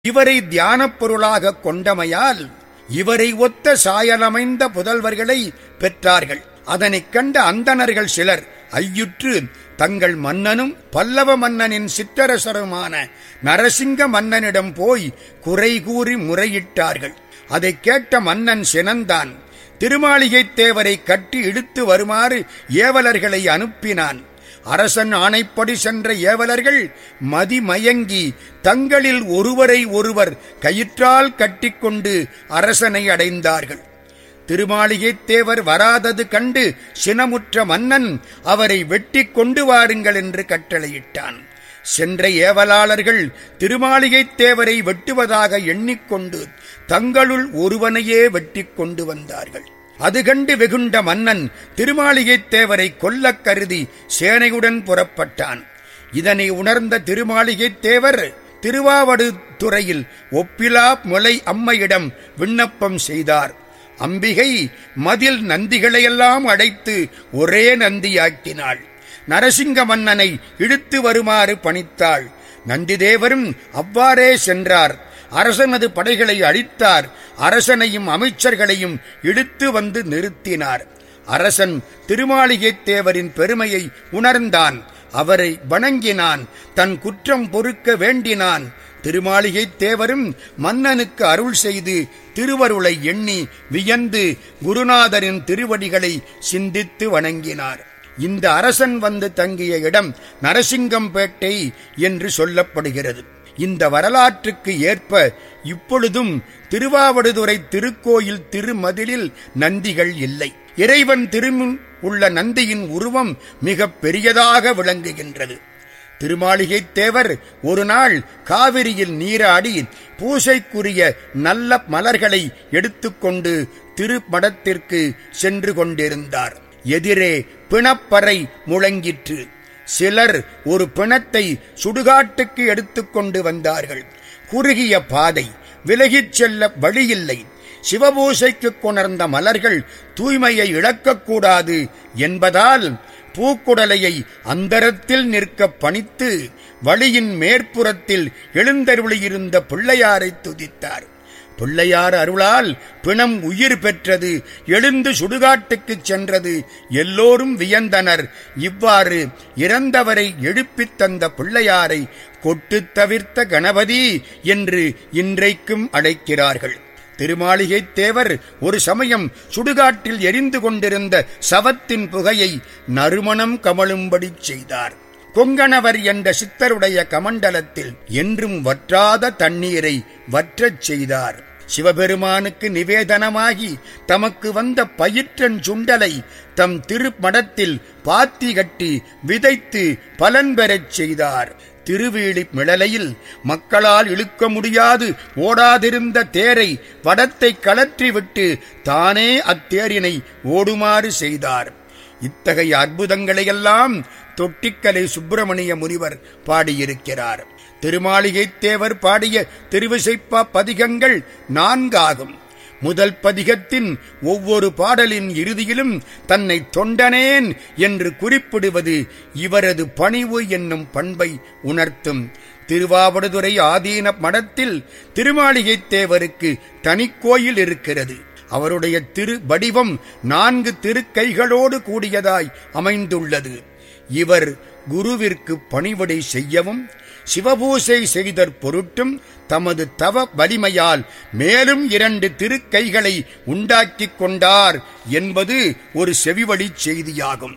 இவரை தியானப் பொருளாக கொண்டமையால் இவரை ஒத்த சாயலமைந்த புதல்வர்களை பெற்றார்கள் அதனைக் கண்ட அந்தணர்கள் சிலர் ஐயுற்று தங்கள் மன்னனும் பல்லவ மன்னனின் சிற்றரசருமான நரசிங்க மன்னனிடம் போய் குறை கூறி முறையிட்டார்கள் அதைக் கேட்ட மன்னன் சினந்தான் திருமாளிகைத் தேவரை கட்டி இழுத்து வருமாறு ஏவலர்களை அனுப்பினான் அரசன் ஆணைப்படி சென்ற ஏவலர்கள் மதிமயங்கி தங்களில் ஒருவரை ஒருவர் கயிற்றால் கட்டிக்கொண்டு அரசனை அடைந்தார்கள் திருமாளிகைத் தேவர் வராதது கண்டு சினமுற்ற மன்னன் அவரை வெட்டி கொண்டு வாருங்கள் என்று கட்டளையிட்டான் சென்ற ஏவலாளர்கள் திருமாளிகைத் தேவரை வெட்டுவதாக எண்ணிக்கொண்டு தங்களுள் ஒருவனையே வெட்டி கொண்டு வந்தார்கள் அது கண்டு வெகுண்ட மன்னன் திருமாளிகைத் தேவரை கொல்லக் கருதி சேனையுடன் புறப்பட்டான் இதனை உணர்ந்த திருமாளிகைத் தேவர் திருவாவடுதுறையில் ஒப்பிலா முலை அம்மையிடம் விண்ணப்பம் செய்தார் அம்பிகை மதில் நந்திகளையெல்லாம் அடைத்து ஒரே நந்தியாக்கினாள் நரசிங்க மன்னனை இழுத்து வருமாறு பணித்தாள் நந்திதேவரும் அவ்வாறே சென்றார் அரசனது படைகளை அழித்தார் அரசனையும் அமைச்சர்களையும் இழுத்து வந்து நிறுத்தினார் அரசன் திருமாளிகைத் தேவரின் பெருமையை உணர்ந்தான் அவரை வணங்கினான் தன் குற்றம் பொறுக்க வேண்டினான் திருமாளிகைத் தேவரும் மன்னனுக்கு அருள் செய்து திருவருளை எண்ணி வியந்து குருநாதரின் திருவடிகளை சிந்தித்து வணங்கினார் இந்த அரசன் வந்து தங்கிய இடம் நரசிங்கம்பேட்டை என்று சொல்லப்படுகிறது இந்த வரலாற்றுக்கு ஏற்ப இப்பொழுதும் திருவாவடுதுறை திருக்கோயில் திருமதிலில் நந்திகள் இல்லை இறைவன் திருமுன் உள்ள நந்தியின் உருவம் மிக பெரியதாக விளங்குகின்றது திருமாளிகைத் தேவர் ஒரு நாள் காவிரியில் நீராடி பூசைக்குரிய நல்ல மலர்களை எடுத்துக்கொண்டு திருமடத்திற்கு சென்று கொண்டிருந்தார் எதிரே பிணப்பறை முழங்கிற்று சிலர் ஒரு பிணத்தை சுடுகாட்டுக்கு எடுத்துக்கொண்டு வந்தார்கள் குறுகிய பாதை விலகிச் செல்ல வழியில்லை சிவபூசைக்கு கொணர்ந்த மலர்கள் தூய்மையை இழக்கக்கூடாது என்பதால் பூக்குடலையை அந்தரத்தில் நிற்க பணித்து வழியின் மேற்புறத்தில் எழுந்தருளியிருந்த பிள்ளையாரை துதித்தார் பிள்ளையார் அருளால் பிணம் உயிர் பெற்றது எழுந்து சுடுகாட்டுக்குச் சென்றது எல்லோரும் வியந்தனர் இவ்வாறு இறந்தவரை எழுப்பித் தந்த பிள்ளையாரை கொட்டுத் தவிர்த்த கணபதி என்று இன்றைக்கும் அழைக்கிறார்கள் திருமாளிகைத் தேவர் ஒரு சமயம் சுடுகாட்டில் எரிந்து கொண்டிருந்த சவத்தின் புகையை நறுமணம் கமழும்படி செய்தார் கொங்கணவர் என்ற சித்தருடைய கமண்டலத்தில் என்றும் வற்றாத தண்ணீரை வற்றச் செய்தார் சிவபெருமானுக்கு நிவேதனமாகி தமக்கு வந்த பயிற்றன் சுண்டலை தம் திருமடத்தில் பாத்தி கட்டி விதைத்து பலன் பெறச் செய்தார் திருவேலி மிளலையில் மக்களால் இழுக்க முடியாது ஓடாதிருந்த தேரை வடத்தை கலற்றிவிட்டு தானே அத்தேரினை ஓடுமாறு செய்தார் இத்தகைய அற்புதங்களையெல்லாம் தொட்டிக்கலை சுப்பிரமணிய முனிவர் பாடியிருக்கிறார் திருமாளிகைத் தேவர் பாடிய திருவிசைப்பா பதிகங்கள் நான்காகும் முதல் பதிகத்தின் ஒவ்வொரு பாடலின் இறுதியிலும் தன்னை தொண்டனேன் என்று குறிப்பிடுவது இவரது பணிவு என்னும் பண்பை உணர்த்தும் திருவாவடுதுறை ஆதீன மடத்தில் திருமாளிகைத் தேவருக்கு தனிக்கோயில் இருக்கிறது அவருடைய திரு வடிவம் நான்கு திருக்கைகளோடு கூடியதாய் அமைந்துள்ளது இவர் குருவிற்கு பணிவிடை செய்யவும் சிவபூசை செய்தற் பொருட்டும் தமது தவ வலிமையால் மேலும் இரண்டு திருக்கைகளை உண்டாக்கிக் கொண்டார் என்பது ஒரு செவிவழிச் செய்தியாகும்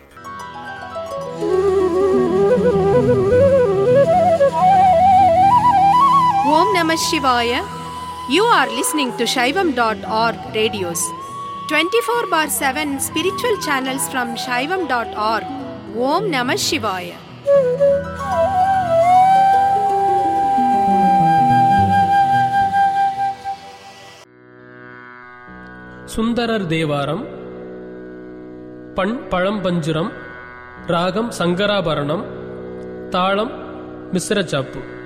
Om Namah Shivaya. You are listening to Shaivam.org radios. 24 bar 7 spiritual channels from Shaivam.org. Om Namah Shivaya. Sundarar Thevaram பண் பழம்பஞ்சுரம் ராகம் சங்கராபரணம் தாளம் மிஸ்ரச்சாப்பு